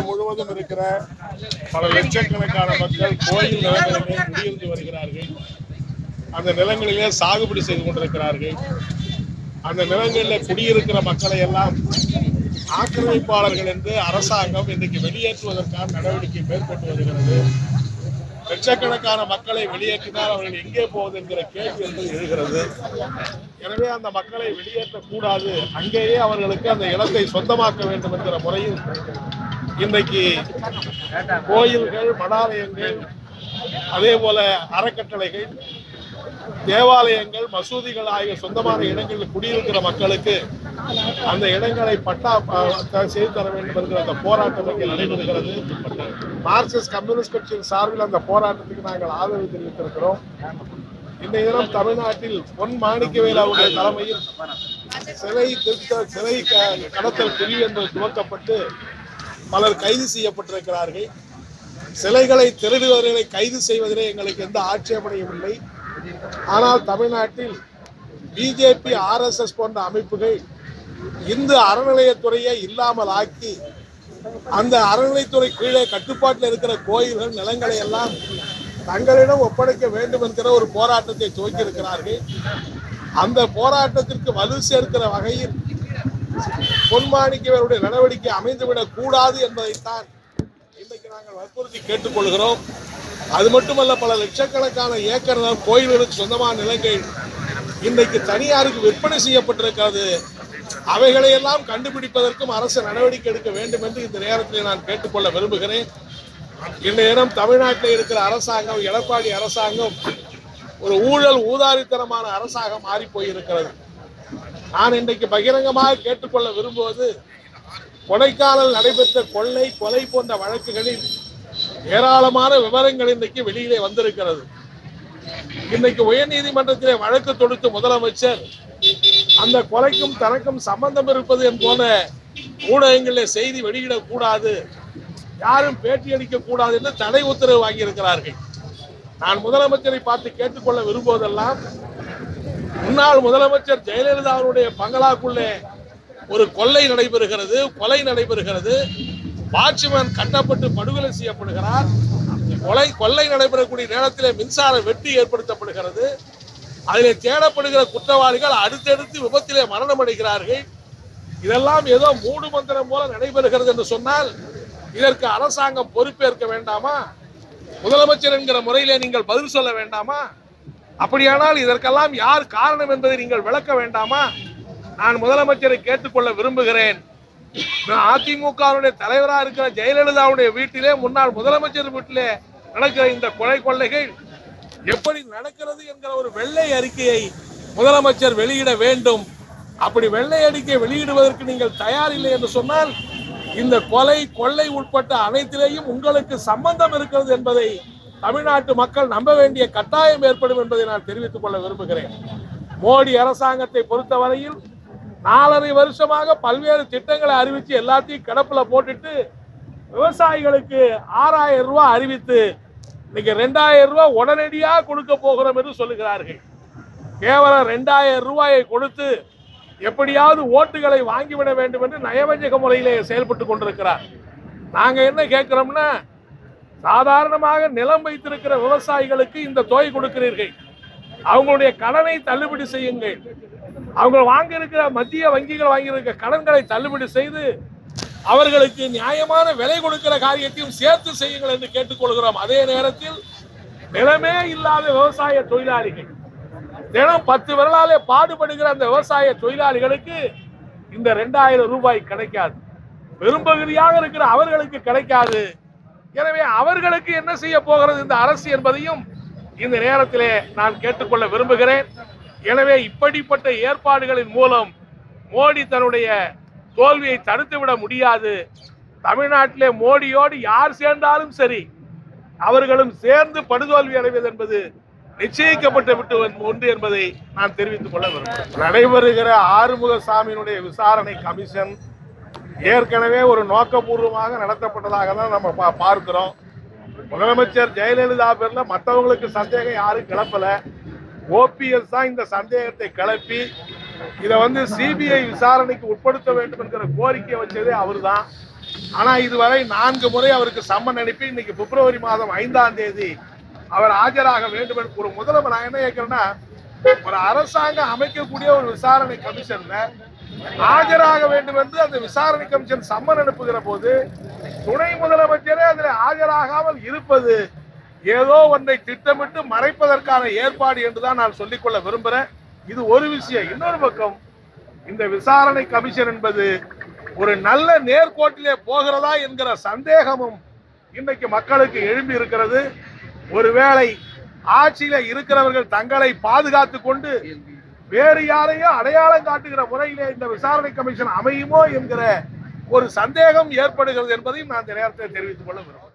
முழுவதும் இருக்கிற பல லட்சக்கணக்கான மக்கள் கோயில் நிலங்களிலே குடியிருந்து வருகிறார்கள் அந்த நிலங்களிலே சாகுபடி செய்து கொண்டிருக்கிறார்கள் அந்த நிலங்களில் குடியிருக்கிற மக்களை எல்லாம் ஆக்கிரமிப்பாளர்கள் என்று அரசாங்கம் இன்றைக்கு வெளியேற்றுவதற்கான நடவடிக்கை மேற்கொண்டு வருகிறது லட்சக்கணக்கான மக்களை வெளியேற்றினால் அவர்கள் எங்கே போவது என்கிற கேள்வி என்பது எழுகிறது எனவே அந்த மக்களை வெளியேற்றக்கூடாது அங்கேயே அவர்களுக்கு அந்த இடத்தை சொந்தமாக்க வேண்டும் என்கிற முறையில் இன்றைக்கு கோயில்கள் மடாலயங்கள் அதே போல அறக்கட்டளைகள் தேவாலயங்கள் மசூதிகள் ஆகிய சொந்தமான இடங்களில் குடியிருக்கிற மக்களுக்கு அந்த இடங்களை பட்டா ப- செய்து தர வேண்டும் என்கிற அந்த போராட்டம் இங்கே நடைபெறுகிறது மார்க்சிஸ்ட் கம்யூனிஸ்ட் கட்சியின் சார்பில் அந்த போராட்டத்துக்கு நாங்கள் ஆதரவு தெரிவித்திருக்கிறோம் இன்றைய தினம் தமிழ்நாட்டில் பொன் மாணிக்கவேல் அவருடைய தலைமையில் சிலை திருத்த சிலை க- கடத்தல் பிரிவு என்பது துவக்கப்பட்டு பலர் கைது செய்யப்பட்டிருக்கிறார்கள் சிலைகளை திருடுவர்களை கைது செய்வதிலே எங்களுக்கு எந்த ஆட்சேபனையும் இல்லை ஆனால் தமிழ்நாட்டில் பிஜேபி ஆர்எஸ்எஸ் போன்ற அமைப்புகள் இந்து அறநிலையத்துறையை இல்லாமல் ஆக்கி அந்த அறநிலைத்துறை கீழே கட்டுப்பாட்டில் இருக்கிற கோயில்கள் நிலங்களை எல்லாம் தங்களிடம் ஒப்படைக்க வேண்டும் என்கிற ஒரு போராட்டத்தை துவக்கி இருக்கிறார்கள் அந்த போராட்டத்திற்கு வலு சேர்க்கிற வகையில் பொன்மாணிக்கவருடைய நடவடிக்கை அமைந்துவிடக் கூடாது என்பதைத்தான் இன்றைக்கு நாங்கள் வற்புறுத்தி கேட்டுக்கொள்கிறோம் அது மட்டுமல்ல பல லட்சக்கணக்கான ஏக்கர் நிலம் கோயில்களுக்கு சொந்தமான நிலங்கள் இன்றைக்கு தனியாருக்கு விற்பனை செய்யப்பட்டிருக்கிறது அவைகளை எல்லாம் கண்டுபிடிப்பதற்கும் அரசு நடவடிக்கை எடுக்க வேண்டும் என்று இந்த நேரத்தில் நான் கேட்டுக்கொள்ள விரும்புகிறேன் இந்த நேரம் தமிழ்நாட்டில் இருக்கிற அரசாங்கம் எடப்பாடி அரசாங்கம் ஒரு ஊழல் ஊதாரித்தனமான அரசாக மாறி போயிருக்கிறது நான் இன்றைக்கு பகிரங்கமாக கேட்டுக்கொள்ள விரும்புவது கொடைக்கானல் நடைபெற்ற கொள்ளை கொலை போன்ற வழக்குகளில் ஏராளமான விவரங்கள் இன்றைக்கு வெளியிலே வந்திருக்கிறது இன்னைக்கு உயர்நீதிமன்றத்திலே வழக்கு தொடுத்த முதலமைச்சர் அந்த கொலைக்கும் தனக்கும் சம்பந்தம் இருப்பது என்போன ஊடகங்களில் செய்தி வெளியிடக்கூடாது யாரும் பேட்டி அளிக்க கூடாது என்று தடை உத்தரவு வாங்கியிருக்கிறார்கள் நான் முதலமைச்சரை பார்த்து கேட்டுக்கொள்ள விரும்புவதெல்லாம் முன்னாள் முதலமைச்சர் ஜெயலலிதாவுடைய பங்களாக்குள்ளே ஒரு கொள்ளை நடைபெறுகிறது கொலை நடைபெறுகிறது வாட்ச்மேன் கட்டப்பட்டு படுகொலை செய்யப்படுகிறார் கொலை கொள்ளை நடைபெறக்கூடிய நேரத்திலே மின்சார வெட்டு ஏற்படுத்தப்படுகிறது அதிலே தேடப்படுகிற குற்றவாளிகள் அடுத்தடுத்து விபத்திலே மரணம் அடைகிறார்கள் இதெல்லாம் ஏதோ மூடு மந்திரம் போல நடைபெறுகிறது என்று சொன்னால் இதற்கு அரசாங்கம் பொறுப்பேற்க வேண்டாமா முதலமைச்சர் என்கிற முறையிலே நீங்கள் பதில் சொல்ல வேண்டாமா அப்படியானால் இதற்கெல்லாம் யார் காரணம் என்பதை நீங்கள் விளக்க வேண்டாமா நான் முதலமைச்சரை கேட்டுக்கொள்ள விரும்புகிறேன் நான் அதிமுகவுடைய தலைவராக இருக்கிற ஜெயலலிதாவுடைய வீட்டிலே முன்னாள் முதலமைச்சர் வீட்டிலே நடக்கிற இந்த கொலை கொள்ளைகள் எப்படி நடக்கிறது என்கிற ஒரு வெள்ளை அறிக்கையை முதலமைச்சர் வெளியிட வேண்டும் அப்படி வெள்ளை அறிக்கை வெளியிடுவதற்கு நீங்கள் தயார் இல்லை என்று சொன்னால் இந்த கொலை கொள்ளை உட்பட்ட அனைத்திலேயும் உங்களுக்கு சம்பந்தம் இருக்கிறது என்பதை தமிழ்நாட்டு மக்கள் நம்ப வேண்டிய கட்டாயம் ஏற்படும் என்பதை நான் தெரிவித்துக் கொள்ள விரும்புகிறேன் மோடி அரசாங்கத்தை பொறுத்தவரையில் நாலரை வருஷமாக பல்வேறு திட்டங்களை அறிவித்து எல்லாத்தையும் கிடப்புல போட்டுட்டு விவசாயிகளுக்கு ஆறாயிரம் ரூபாய் அறிவித்து இன்னைக்கு ரெண்டாயிரம் ரூபாய் உடனடியாக கொடுக்க போகிறோம் என்று சொல்லுகிறார்கள் கேவலம் ரெண்டாயிரம் ரூபாயை கொடுத்து எப்படியாவது ஓட்டுகளை வாங்கிவிட வேண்டும் என்று நயவஞ்சக முறையிலே செயல்பட்டு கொண்டிருக்கிறார் நாங்க என்ன கேட்கிறோம்னா சாதாரணமாக நிலம் வைத்திருக்கிற விவசாயிகளுக்கு இந்த தொகை கொடுக்கிறீர்கள் அவங்களுடைய கடனை தள்ளுபடி செய்யுங்கள் அவங்க வாங்க இருக்கிற மத்திய வங்கிகள் வாங்கியிருக்க கடன்களை தள்ளுபடி செய்து அவர்களுக்கு நியாயமான விலை கொடுக்கிற காரியத்தையும் சேர்த்து செய்யுங்கள் என்று கேட்டுக்கொள்கிறோம் அதே நேரத்தில் நிலமே இல்லாத விவசாய தொழிலாளிகள் தினம் பத்து விரலாலே பாடுபடுகிற அந்த விவசாய தொழிலாளிகளுக்கு இந்த ரெண்டாயிரம் ரூபாய் கிடைக்காது பெரும்பகுதியாக இருக்கிற அவர்களுக்கு கிடைக்காது எனவே அவர்களுக்கு என்ன செய்ய போகிறது இந்த அரசு என்பதையும் இந்த நேரத்திலே நான் கேட்டுக்கொள்ள விரும்புகிறேன் எனவே இப்படிப்பட்ட ஏற்பாடுகளின் மூலம் மோடி தன்னுடைய தோல்வியை தடுத்துவிட முடியாது தமிழ்நாட்டிலே மோடியோடு யார் சேர்ந்தாலும் சரி அவர்களும் சேர்ந்து படுதோல்வி அடைவது என்பது நிச்சயிக்கப்பட்டு விட்டு ஒன்று என்பதை நான் தெரிவித்துக் கொள்ள விரும்புகிறேன் நடைபெறுகிற ஆறுமுக சாமியினுடைய விசாரணை கமிஷன் ஏற்கனவே ஒரு நோக்கபூர்வமாக நடத்தப்பட்டதாக தான் நம்ம பா- பார்க்கிறோம் முதலமைச்சர் ஜெயலலிதா பேர்ல மற்றவங்களுக்கு சந்தேகம் யாரும் கிளப்பல ஓபிஎஸ் தான் இந்த சந்தேகத்தை கிளப்பி இதை வந்து சிபிஐ விசாரணைக்கு உட்படுத்த வேண்டும் என்கிற கோரிக்கை வச்சதே அவர்தான் ஆனா இதுவரை நான்கு முறை அவருக்கு சம்மன் அனுப்பி இன்னைக்கு பிப்ரவரி மாதம் ஐந்தாம் தேதி அவர் ஆஜராக வேண்டும் என்று ஒரு முதல்வர் நான் என்ன கேட்கிறேன்னா ஒரு அரசாங்கம் அமைக்கக்கூடிய ஒரு விசாரணை கமிஷன்ல ஆஜராக வேண்டும் என்று அந்த விசாரணை கமிஷன் சம்மன் அனுப்புகிற போது துணை முதலமைச்சரே அதில் ஆஜராகாமல் இருப்பது ஏதோ ஒன்றை திட்டமிட்டு மறைப்பதற்கான ஏற்பாடு என்றுதான் நான் சொல்லிக்கொள்ள விரும்புறேன் இது ஒரு விஷயம் இன்னொரு பக்கம் இந்த விசாரணை கமிஷன் என்பது ஒரு நல்ல நேர்கோட்டிலே போகிறதா என்கிற சந்தேகமும் இன்னைக்கு மக்களுக்கு எழும்பி இருக்கிறது ஒருவேளை ஆட்சியில இருக்கிறவர்கள் தங்களை பாதுகாத்து கொண்டு வேறு யாரையும் அடையாளம் காட்டுகிற முறையிலே இந்த விசாரணை கமிஷன் அமையுமோ என்கிற ஒரு சந்தேகம் ஏற்படுகிறது என்பதையும் நான் இந்த நேரத்தில் தெரிவித்துக் கொள்ள விரும்புகிறேன்